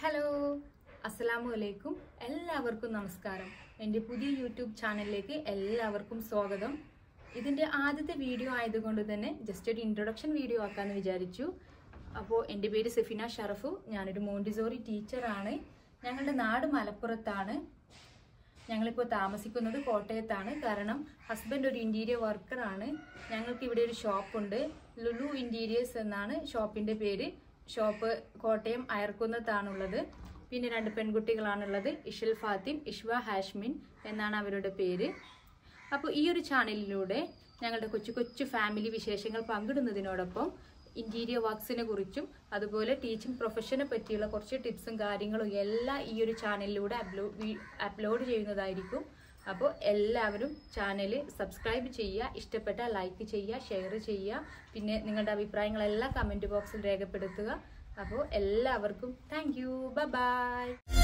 hello അസ്സലാമു അലൈക്കും എല്ലാവർക്കും നമസ്കാരം എൻ്റെ പുതിയ യൂട്യൂബ് ചാനലിലേക്ക് എല്ലാവർക്കും സ്വാഗതം ഇതിൻ്റെ ആദ്യത്തെ വീഡിയോ ആയതുകൊണ്ട് തന്നെ ജസ്റ്റ് ഒരു ഇൻട്രൊഡക്ഷൻ വീഡിയോ ആക്കാമെന്ന് വിചാരിച്ചു അപ്പോൾ എൻ്റെ പേര് സെഫിന ഷറഫു ഞാനൊരു മോണ്ടിസോറി ടീച്ചറാണ് ഞങ്ങളുടെ നാട് മലപ്പുറത്താണ് ഞങ്ങളിപ്പോൾ താമസിക്കുന്നത് കോട്ടയത്താണ് കാരണം ഹസ്ബൻഡ് ഒരു ഇന്റീരിയർ വർക്കറാണ് ഞങ്ങൾക്ക് ഇവിടെ ഒരു ഷോപ്പുണ്ട് ലുലു ഇന്റീരിയേഴ്സ് എന്നാണ് ഷോപ്പിന്റെ പേര് ഷോപ്പ് കോട്ടയം അയർക്കുന്നത്താണുള്ളത് പിന്നെ രണ്ട് പെൺകുട്ടികളാണുള്ളത് ഇഷൽ ഫാത്തിം ഇഷ്വ ഹാഷ്മിൻ എന്നാണ് അവരുടെ പേര് അപ്പോൾ ഈ ഒരു ചാനലിലൂടെ ഞങ്ങളുടെ കൊച്ചു കൊച്ചു ഫാമിലി വിശേഷങ്ങൾ പങ്കിടുന്നതിനോടൊപ്പം ഇന്റീരിയർ വർക്ക്സിനെ കുറിച്ചും അതുപോലെ ടീച്ചിങ് പ്രൊഫഷനെ പറ്റിയുള്ള കുറച്ച് ടിപ്സും കാര്യങ്ങളും എല്ലാം ഈ ഒരു ചാനലിലൂടെ അപ്ലോഡ് അപ്ലോഡ് ചെയ്യുന്നതായിരിക്കും അപ്പോൾ എല്ലാവരും ചാനൽ സബ്സ്ക്രൈബ് ചെയ്യുക ഇഷ്ടപ്പെട്ട ലൈക്ക് ചെയ്യുക ഷെയർ ചെയ്യുക പിന്നെ നിങ്ങളുടെ അഭിപ്രായങ്ങളെല്ലാം കമൻറ്റ് ബോക്സിൽ രേഖപ്പെടുത്തുക അപ്പോൾ എല്ലാവർക്കും താങ്ക് യു ബൈ